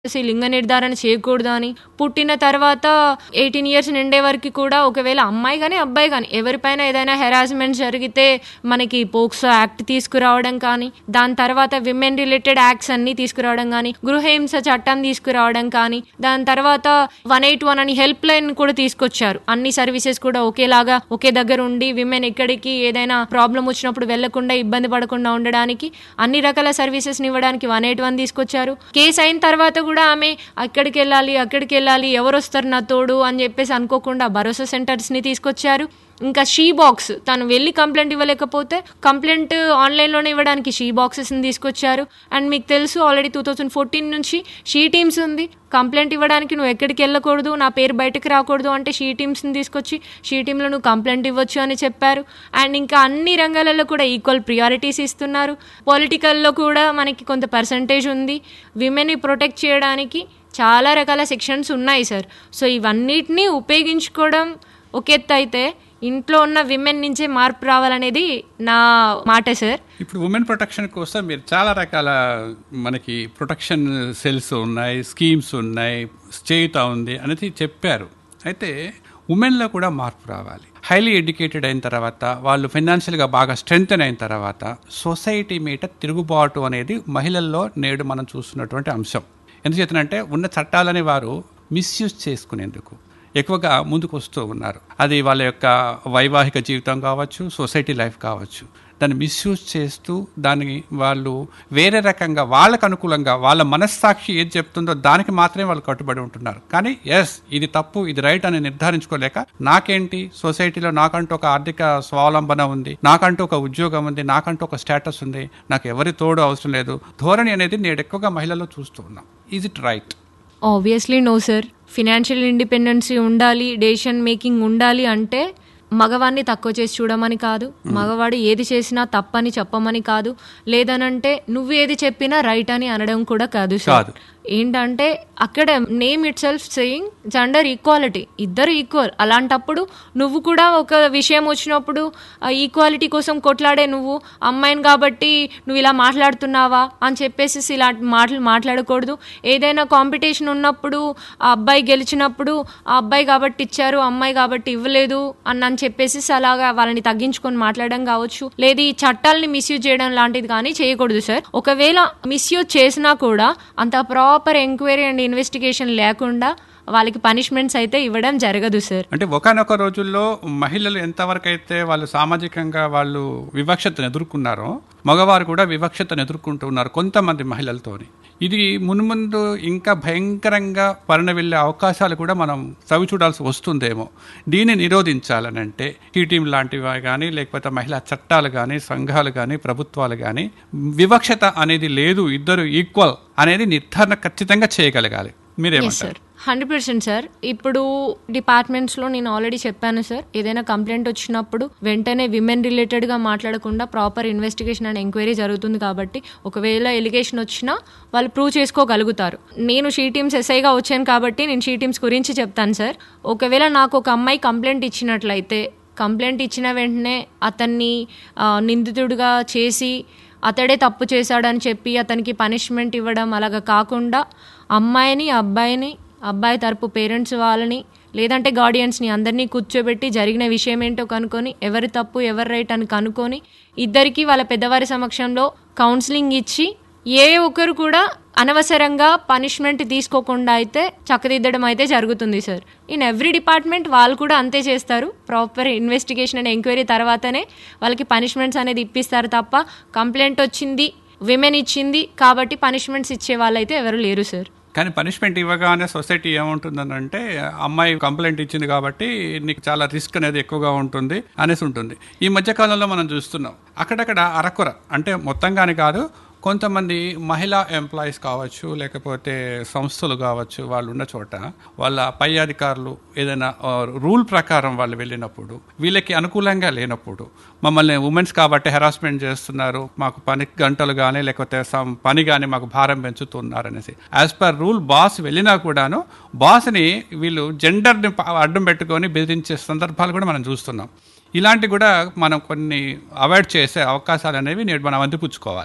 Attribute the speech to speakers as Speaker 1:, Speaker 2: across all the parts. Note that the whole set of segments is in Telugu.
Speaker 1: చేసి లింగ నిర్ధారణ చేయకూడదు అని పుట్టిన తర్వాత ఎయిటీన్ ఇయర్స్ నిండే వరకు కూడా ఒకవేళ అమ్మాయి కానీ అబ్బాయి కానీ ఎవరిపైన ఏదైనా హెరాస్మెంట్ జరిగితే మనకి పోక్సో యాక్ట్ తీసుకురావడం కానీ దాని తర్వాత విమెన్ రిలేటెడ్ యాక్ట్స్ అన్ని తీసుకురావడం కానీ గృహహింస చట్టం తీసుకురావడం కానీ దాని తర్వాత వన్ ఎయిట్ వన్ అని హెల్ప్ లైన్ కూడా తీసుకొచ్చారు అన్ని సర్వీసెస్ కూడా ఒకేలాగా ఒకే దగ్గర ఉండి విమెన్ ఎక్కడికి ఏదైనా ప్రాబ్లం వచ్చినప్పుడు వెళ్లకుండా ఇబ్బంది పడకుండా ఉండడానికి అన్ని రకాల సర్వీసెస్ ఇవ్వడానికి వన్ ఎయిట్ వన్ తీసుకొచ్చారు కేసు అయిన తర్వాత కూడా ఆమె అక్కడికి వెళ్ళాలి అక్కడికి వెళ్ళాలి ఎవరు వస్తారు నా తోడు అని చెప్పేసి అనుకోకుండా భరోసా సెంటర్స్ ని తీసుకొచ్చారు ఇంకా షీ బాక్స్ తను వెళ్ళి కంప్లైంట్ ఇవ్వలేకపోతే కంప్లైంట్ ఆన్లైన్లోనే ఇవ్వడానికి షీ బాక్సెస్ని తీసుకొచ్చారు అండ్ మీకు తెలుసు ఆల్రెడీ టూ థౌజండ్ ఫోర్టీన్ నుంచి షీ టీమ్స్ ఉంది కంప్లైంట్ ఇవ్వడానికి నువ్వు ఎక్కడికి వెళ్ళకూడదు నా పేరు బయటకు రాకూడదు అంటే షీ టీమ్స్ని తీసుకొచ్చి షీ టీంలో నువ్వు కంప్లైంట్ ఇవ్వచ్చు అని చెప్పారు అండ్ ఇంకా అన్ని రంగాలలో కూడా ఈక్వల్ ప్రియారిటీస్ ఇస్తున్నారు పొలిటికల్లో కూడా మనకి కొంత పర్సంటేజ్ ఉంది విమెన్ని ప్రొటెక్ట్ చేయడానికి చాలా రకాల సెక్షన్స్ ఉన్నాయి సార్ సో ఇవన్నిటిని ఉపయోగించుకోవడం ఒక ఎత్తు అయితే ఇంట్లో ఉన్న విమెన్ నుంచే మార్పు రావాలనేది నా మాట సార్
Speaker 2: ఇప్పుడు ఉమెన్ ప్రొటెక్షన్ కోసం మీరు చాలా రకాల మనకి ప్రొటెక్షన్ సెల్స్ ఉన్నాయి స్కీమ్స్ ఉన్నాయి చేయుత ఉంది అనేది చెప్పారు అయితే ఉమెన్లో కూడా మార్పు రావాలి హైలీ ఎడ్యుకేటెడ్ అయిన తర్వాత వాళ్ళు ఫైనాన్షియల్గా బాగా స్ట్రెంగ్త్ అయిన తర్వాత సొసైటీ మీద తిరుగుబాటు అనేది మహిళల్లో నేడు మనం చూస్తున్నటువంటి అంశం ఎందుచేతనంటే ఉన్న చట్టాలని వారు మిస్యూజ్ చేసుకునేందుకు ఎక్కువగా ముందుకు వస్తూ ఉన్నారు అది వాళ్ళ యొక్క వైవాహిక జీవితం కావచ్చు సొసైటీ లైఫ్ కావచ్చు దాన్ని మిస్యూజ్ చేస్తూ దాన్ని వాళ్ళు వేరే రకంగా వాళ్ళకు అనుకూలంగా వాళ్ళ మనస్సాక్షి ఏది చెప్తుందో దానికి మాత్రమే వాళ్ళు కట్టుబడి ఉంటున్నారు కానీ ఎస్ ఇది తప్పు ఇది రైట్ అని నిర్ధారించుకోలేక నాకేంటి సొసైటీలో నాకంటూ ఒక ఆర్థిక స్వావలంబన ఉంది నాకంటూ ఒక ఉద్యోగం ఉంది నాకంటూ ఒక స్టేటస్ ఉంది నాకు ఎవరి తోడు అవసరం లేదు ధోరణి అనేది నేడు ఎక్కువగా మహిళల్లో చూస్తూ ఉన్నాం is it right
Speaker 1: obviously no sir financial independency ఉండాలి డెసిషన్ మేకింగ్ ఉండాలి అంటే మగవాడిని తక్కువ చేసి చూడమని కాదు మగవాడు ఏది చేసినా తప్పని చెప్పమని కాదు లేదనంటే నువ్వు ఏది చెప్పినా రైట్ అని అనడం కూడా కాదు సార్
Speaker 2: కాదు.
Speaker 1: ఏంటంటే అక్కడ name itself saying gender equality ఇద్దరు ఈక్వల్ అలాంటప్పుడు నువ్వు కూడా ఒక విషయం వచ్చినప్పుడు ఈక్వాలిటీ కోసం కొట్లాడే నువ్వు అమ్మాయిని కాబట్టి నువ్వు ఇలా మాట్లాడుతున్నావా అని చెప్పేసి ఇలాంటి మాటలు మాట్లాడకూడదు ఏదైనా కాంపిటీషన్ ఉన్నప్పుడు ఆ అబ్బాయి గెలిచినప్పుడు ఆ అబ్బాయి కాబట్టి ఇచ్చారు అమ్మాయి కాబట్టి ఇవ్వలేదు అని అని చెప్పేసి అలాగా వాళ్ళని తగ్గించుకొని మాట్లాడడం కావచ్చు లేదు ఈ చట్టాలని మిస్యూజ్ చేయడం లాంటిది కానీ చేయకూడదు సార్ ఒకవేళ మిస్యూజ్ చేసినా కూడా అంత ప్రాపర్ ఎంక్వైరీ అండ్ ఇన్వెస్టిగేషన్ లేకుండా వాళ్ళకి పనిష్మెంట్స్ అయితే ఇవ్వడం జరగదు సార్
Speaker 2: అంటే ఒకనొక రోజుల్లో మహిళలు ఎంతవరకు అయితే వాళ్ళు సామాజికంగా వాళ్ళు వివక్షతను ఎదుర్కొన్నారో మగవారు కూడా వివక్షతను ఎదుర్కొంటూ ఉన్నారు కొంతమంది మహిళలతోని ఇది మున్ముందు ఇంకా భయంకరంగా పరిణవిల్లే అవకాశాలు కూడా మనం చవి చూడాల్సి వస్తుందేమో దీన్ని నిరోధించాలనంటే టీటీం లాంటివి కానీ లేకపోతే మహిళా చట్టాలు కానీ సంఘాలు కానీ ప్రభుత్వాలు కానీ వివక్షత అనేది లేదు ఇద్దరు ఈక్వల్ అనేది నిర్ధారణ ఖచ్చితంగా చేయగలగాలి
Speaker 1: ఎస్
Speaker 2: మీరేమంటారు
Speaker 1: సార్ హండ్రెడ్ పర్సెంట్ సార్ ఇప్పుడు డిపార్ట్మెంట్స్లో నేను ఆల్రెడీ చెప్పాను సార్ ఏదైనా కంప్లైంట్ వచ్చినప్పుడు వెంటనే విమెన్ రిలేటెడ్గా మాట్లాడకుండా ప్రాపర్ ఇన్వెస్టిగేషన్ అండ్ ఎంక్వైరీ జరుగుతుంది కాబట్టి ఒకవేళ ఎలిగేషన్ వచ్చినా వాళ్ళు ప్రూవ్ చేసుకోగలుగుతారు నేను షీ టీమ్స్ ఎస్ఐగా వచ్చాను కాబట్టి నేను షీ టీమ్స్ గురించి చెప్తాను సార్ ఒకవేళ నాకు ఒక అమ్మాయి కంప్లైంట్ ఇచ్చినట్లయితే కంప్లైంట్ ఇచ్చిన వెంటనే అతన్ని ఆ, నిందితుడిగా చేసి అతడే తప్పు చేశాడని చెప్పి అతనికి పనిష్మెంట్ ఇవ్వడం అలాగా కాకుండా అమ్మాయిని అబ్బాయిని అబ్బాయి తరపు పేరెంట్స్ వాళ్ళని లేదంటే గార్డియన్స్ని అందరినీ కూర్చోబెట్టి జరిగిన విషయం ఏంటో కనుక్కొని ఎవరి తప్పు ఎవరి రైట్ అని కనుక్కొని ఇద్దరికి వాళ్ళ పెద్దవారి సమక్షంలో కౌన్సిలింగ్ ఇచ్చి ఏ ఒక్కరు కూడా అనవసరంగా పనిష్మెంట్ తీసుకోకుండా అయితే చక్కదిద్దడం అయితే జరుగుతుంది సార్ ఇన్ ఎవ్రీ డిపార్ట్మెంట్ వాళ్ళు కూడా అంతే చేస్తారు ప్రాపర్ ఇన్వెస్టిగేషన్ అండ్ ఎంక్వైరీ తర్వాతనే వాళ్ళకి పనిష్మెంట్స్ అనేది ఇప్పిస్తారు తప్ప కంప్లైంట్ వచ్చింది విమెన్ ఇచ్చింది కాబట్టి పనిష్మెంట్స్ ఇచ్చే వాళ్ళైతే ఎవరు లేరు సార్
Speaker 2: కానీ పనిష్మెంట్ ఇవ్వగానే సొసైటీ ఏముంటుందని అంటే అమ్మాయి కంప్లైంట్ ఇచ్చింది కాబట్టి నీకు చాలా రిస్క్ అనేది ఎక్కువగా ఉంటుంది అనేసి ఉంటుంది ఈ మధ్య కాలంలో మనం చూస్తున్నాం అక్కడక్కడ అరకొర అంటే మొత్తంగానే కాదు కొంతమంది మహిళా ఎంప్లాయీస్ కావచ్చు లేకపోతే సంస్థలు కావచ్చు వాళ్ళు ఉన్న చోట వాళ్ళ పై అధికారులు ఏదైనా ఆ, రూల్ ప్రకారం వాళ్ళు వెళ్ళినప్పుడు వీళ్ళకి అనుకూలంగా లేనప్పుడు మమ్మల్ని ఉమెన్స్ కాబట్టి హెరాస్మెంట్ చేస్తున్నారు మాకు పని గంటలు కానీ లేకపోతే some పని కానీ మాకు భారం పెంచుతున్నారు అనేసి యాజ్ పర్ రూల్ బాస్ వెళ్ళినా కూడాను బాస్ని వీళ్ళు జెండర్ని అడ్డం పెట్టుకొని బెదిరించే సందర్భాలు కూడా మనం చూస్తున్నాం ఇలాంటి కూడా మనం కొన్ని అవాయిడ్ చేసే అవకాశాలు అనేవి నేడు మనం అందిపుచ్చుకోవాలి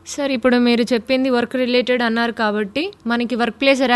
Speaker 1: సార్ ఇప్పుడు మీరు చెప్పింది వర్క్ రిలేటెడ్ అన్నారు కాబట్టి మనకి వర్క్ ప్లేస్